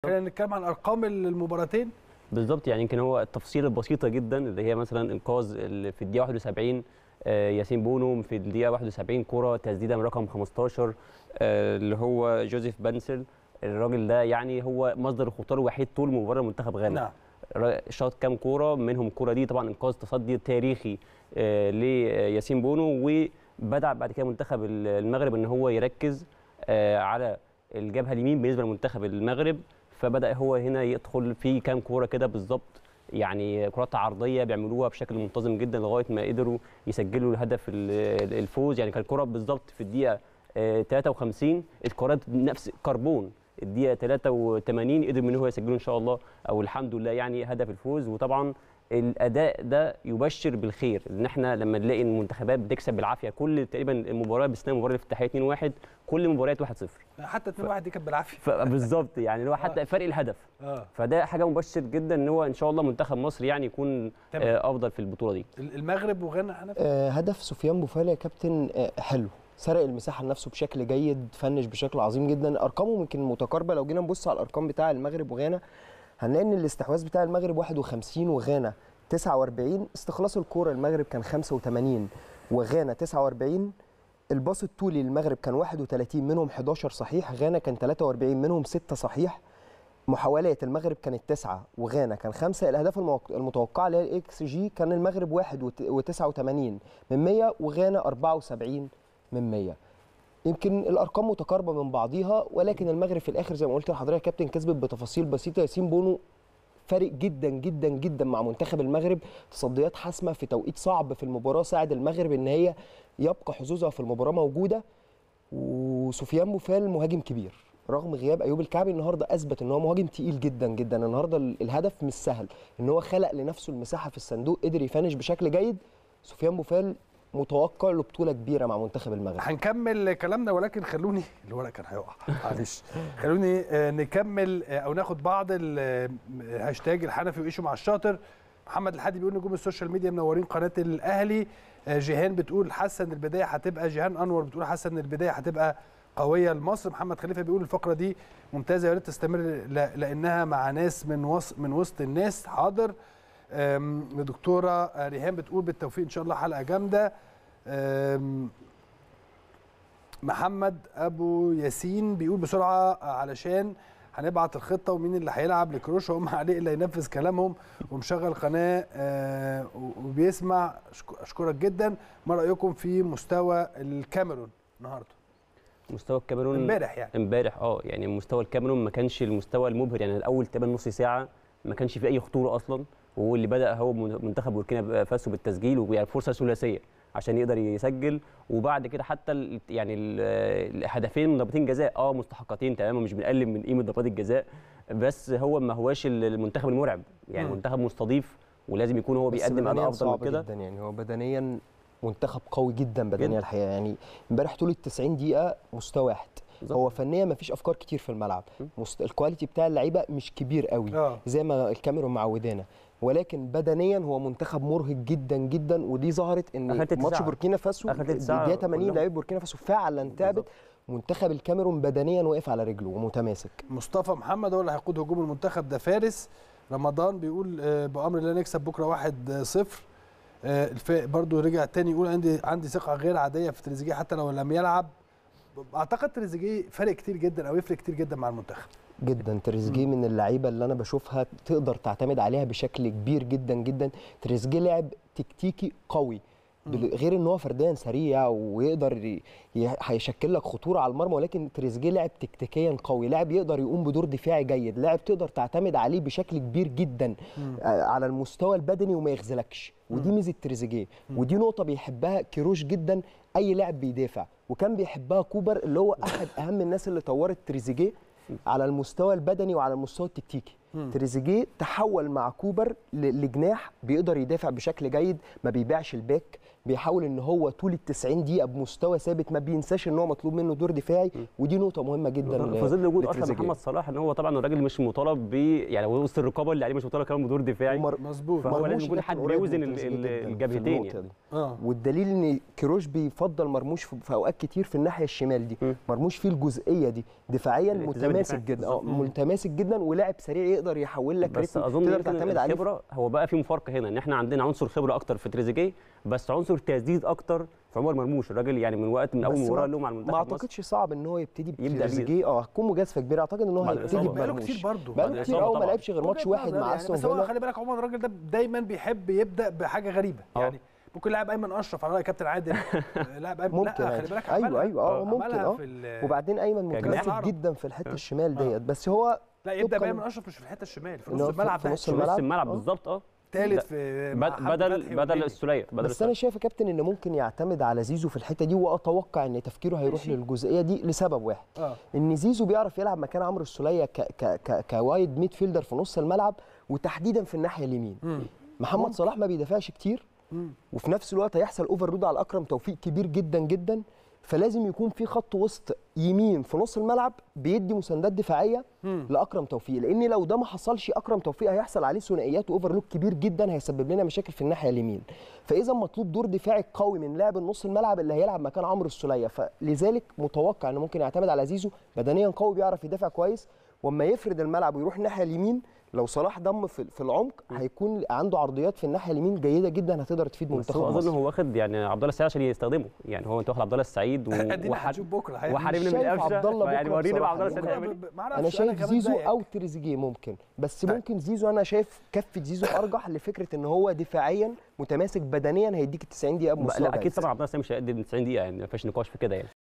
خلينا نتكلم عن ارقام المباراتين بالظبط يعني يمكن هو التفصيله البسيطه جدا اللي هي مثلا انقاذ اللي في الدقيقه 71 آه، ياسين بونو في الدقيقه 71 كره تسديده من رقم 15 آه، اللي هو جوزيف بنسل الراجل ده يعني هو مصدر الخطوره الوحيد طول مباراه منتخب غانا نعم را- شاط كام كوره منهم الكوره دي طبعا انقاذ تصدي تاريخي آه، لياسين بونو وبدا بعد كده منتخب ال- المغرب ان هو يركز آه، على الجبهه اليمين بالنسبه لمنتخب المغرب فبدا هو هنا يدخل في كام كوره كده بالظبط يعني كرات عرضيه بيعملوها بشكل منتظم جدا لغايه ما قدروا يسجلوا الهدف ال- الفوز يعني كان الكره بالظبط في الدقيقه آه، 53 الكرات نفس كربون الدقيقه 83 قدر ان هو يسجلوا ان شاء الله او الحمد لله يعني هدف الفوز وطبعا الاداء ده يبشر بالخير ان احنا لما نلاقي المنتخبات بتكسب بالعافيه كل تقريبا المباراه باستثناء المباراه الافتتاحيه 2-1 كل المباريات 1-0 حتى 2 1 دي كانت بالعافيه فبالظبط يعني اللي هو حتى فرق الهدف اه فده حاجه مبشر جدا ان هو ان شاء الله منتخب مصر يعني يكون تمام. آه، افضل في البطوله دي المغرب وغانا حنفي آه، هدف سفيان بوفال يا كابتن آه، حلو سرق المساحه لنفسه بشكل جيد فنش بشكل عظيم جدا ارقامه يمكن متقاربه لو جينا نبص على الارقام بتاع المغرب وغانا هنلاقي ان الاستحواذ بتاع المغرب 51 وغانا 49 استخلاص الكوره المغرب كان 85 وغانا 49 الباص الطولي للمغرب كان 31 منهم 11 صحيح غانا كان 43 منهم 6 صحيح محاولات المغرب كانت تسعة وغانا كان خمسة الأهداف الموق- المتوقعة اللي هي الإكس جي كان المغرب واحد وت- وتسعة وتمانين من مية وغانا أربعة وسبعين من مية يمكن الأرقام متقاربة من بعضيها ولكن المغرب في الآخر زي ما قلت لحضرتك يا كابتن كسبت بتفاصيل بسيطة ياسين بونو فارق جدا جدا جدا مع منتخب المغرب تصديات حاسمه في توقيت صعب في المباراه ساعد المغرب ان هي يبقى حظوظها في المباراه موجوده وسفيان بوفال مهاجم كبير رغم غياب ايوب الكعبي النهارده اثبت ان هو مهاجم تقيل جدا جدا النهارده ال- الهدف مش سهل ان هو خلق لنفسه المساحه في الصندوق قدر يفنش بشكل جيد سفيان بوفال متوقع له بطوله كبيره مع منتخب المغرب هنكمل كلامنا ولكن خلوني الورق كان هيقع معلش خلوني آه، نكمل آه، او ناخد بعض ال- آه، هاشتاج الحنفي وإيشو مع الشاطر محمد الحادي بيقول نجوم السوشيال ميديا منورين قناه الاهلي آه، جيهان بتقول حاسه ان البدايه هتبقى جيهان انور بتقول حاسه ان البدايه هتبقى قويه لمصر محمد خليفه بيقول الفقره دي ممتازه يا ريت تستمر ل- لانها مع ناس من وسط من وسط الناس حاضر آم، الدكتوره آه، ريهام بتقول بالتوفيق ان شاء الله حلقه جامده آم، محمد ابو ياسين بيقول بسرعه علشان هنبعت الخطه ومين اللي هيلعب لكروش وهم عليه اللي هينفذ كلامهم ومشغل قناه آه، وبيسمع أشك- اشكرك جدا ما رايكم في مستوى الكاميرون النهارده مستوى الكاميرون امبارح يعني امبارح اه يعني مستوى الكاميرون ما كانش المستوى المبهر يعني الاول تقريبا نص ساعه ما كانش في اي خطوره اصلا وهو اللي بدا هو منتخب بوركينا فاسو بالتسجيل ويعني فرصه ثلاثيه عشان يقدر يسجل وبعد كده حتى ال- يعني ال- الهدفين من ضربتين جزاء اه مستحقتين تماما مش بنقلل من قيمه ضربات الجزاء بس هو ما هواش ال- المنتخب المرعب يعني مم. منتخب مستضيف ولازم يكون هو بس بيقدم اداء بدنياً افضل من صعب كده جدا يعني هو بدنيا منتخب قوي جدا بدنيا جداً. الحقيقه يعني امبارح طول ال 90 دقيقه مستوى واحد بالظبط. هو فنيا مفيش افكار كتير في الملعب مست... الكواليتي بتاع اللعيبه مش كبير قوي اه زي ما الكاميرون معودانا ولكن بدنيا هو منتخب مرهق جدا جدا ودي ظهرت ان آخر تلت ماتش ساعة. بوركينا فاسو آخر تلت ساعة الدقيقه 80 كلهم. لعيبه بوركينا فاسو فعلا تعبت منتخب الكاميرون بدنيا واقف على رجله ومتماسك مصطفى محمد هو اللي هيقود هجوم المنتخب ده فارس رمضان بيقول آه، بامر الله نكسب بكره 1 0 برضو رجع تاني يقول عندي عندي ثقه غير عاديه في تريزيجيه حتى لو لم يلعب اعتقد تريزيجيه فارق كتير جدا او يفرق كتير جدا مع المنتخب جدا تريزيجيه من اللعيبه اللي انا بشوفها تقدر تعتمد عليها بشكل كبير جدا جدا تريزيجيه لاعب تكتيكي قوي بال- غير ان هو فرديا سريع ويقدر ي- ي- هيشكل لك خطوره على المرمى ولكن تريزيجيه لاعب تكتيكيا قوي لاعب يقدر يقوم بدور دفاعي جيد لاعب تقدر تعتمد عليه بشكل كبير جدا آه، على المستوى البدني وما يخذلكش ودي ميزه تريزيجيه ودي نقطه بيحبها كيروش جدا اي لاعب بيدافع وكان بيحبها كوبر اللي هو احد اهم الناس اللي طورت تريزيجيه على المستوى البدني وعلى المستوى التكتيكي تريزيجيه تحول مع كوبر ل- لجناح بيقدر يدافع بشكل جيد ما بيبيعش الباك بيحاول ان هو طول ال 90 دقيقه بمستوى ثابت ما بينساش ان هو مطلوب منه دور دفاعي ودي نقطه مهمه جدا ل- في ظل وجود اصلا لتريزيجيه. محمد صلاح ان هو طبعا الراجل مش مطالب ب يعني وسط الرقابه اللي عليه مش مطالب كمان بدور دفاعي ومر- مظبوط فهو لازم مرموش يكون لكن حد قريب من بيوزن ال- تريزيجيه ال- جداً في الجبهتين النقطة يعني. دي. اه والدليل ان كيروش بيفضل مرموش في في اوقات كتير في الناحيه الشمال دي م. مرموش فيه الجزئيه دي دفاعيا الالتزام متماسك الدفاعي. جدا اه بالظبط. متماسك جدا ولاعب سريع يقدر يحول لك بس رتم اظن تقدر يمكن تعتمد عليه في- الخبره هو بقى في مفارقه هنا ان احنا عندنا عنصر خبره اكتر في تريزيجيه بس عنصر تسديد اكتر في عمر مرموش الراجل يعني من وقت من اول بس مباراه ما- له مع المنتخب ما مصر اعتقدش صعب ان هو يبتدي يبدأ بيه. بتريزيجيه اه هتكون مجازفه كبيره اعتقد ان هو بعد هيبتدي الإصابة. بقاله بمرموش كتير برضه بقاله بعد كتير الإصابة اه ما طبعاً. لعبش غير ماتش وجهة واحد نظر مع يعني استون بس هو فيلا خلي بالك عمر الراجل ده دايما بيحب يبدا بحاجه غريبه آه. يعني ممكن لاعب ايمن اشرف على راي كابتن عادل لاعب ايمن ممكن لا خلي عادي. بالك ايوه عملها. ايوه اه ممكن عملها اه في ال- وبعدين ايمن كجناح. متماسك جدا في الحته الشمال ديت بس هو لا يبدا طبقاً- بايمن اشرف مش في الحته الشمال في إن نص هو في- الملعب في ده نص في نص الملعب. الملعب آه. بالظبط اه ثالث لا. في بد- مع حمدي بدل فتحي بدل والنني. السوليه بدل بس انا شايف يا كابتن ان ممكن يعتمد على زيزو في الحته دي واتوقع ان تفكيره هيروح ماشي. للجزئيه دي لسبب واحد اه ان زيزو بيعرف يلعب مكان عمرو السوليه ك ك ك كوايد ميد فيلدر في نص الملعب وتحديدا في الناحيه اليمين مم. محمد صلاح ما بيدافعش كتير مم. وفي نفس الوقت هيحصل اوفرلود على اكرم توفيق كبير جدا جدا فلازم يكون في خط وسط يمين في نص الملعب بيدي مساندات دفاعيه مم. لاكرم توفيق لان لو ده ما حصلش اكرم توفيق هيحصل عليه ثنائيات واوفرلود كبير جدا هيسبب لنا مشاكل في الناحيه اليمين فاذا مطلوب دور دفاعي قوي من لاعب النص الملعب اللي هيلعب مكان عمرو السوليه فلذلك متوقع انه ممكن يعتمد على زيزو بدنيا قوي بيعرف يدافع كويس واما يفرد الملعب ويروح الناحيه اليمين لو صلاح ضم في في العمق هيكون عنده عرضيات في الناحيه اليمين جيده جدا هتقدر تفيد بس منتخب هو اظن مصر هو واخد يعني عبد الله السعيد عشان يستخدمه يعني هو انت واخد عبد الله السعيد و- ادينا وحر- هنشوف بكره الحقيقة. وحاربنا من شايف القفشه عبد الله يعني بكرة ورينا بقى بصراحة. عبد الله السعيد بكرة هيعمل إيه. ب- ب- معرفش، انا شايف كمان زيزو زيك. او تريزيجيه ممكن بس طيب. ممكن زيزو انا شايف كفه زيزو ارجح لفكره ان هو دفاعيا متماسك بدنيا هيديك ال 90 دقيقه بمستوى لا اكيد جيد. طبعا عبد الله السعيد مش هيقدم 90 دقيقه يعني ما فيش نقاش في كده يعني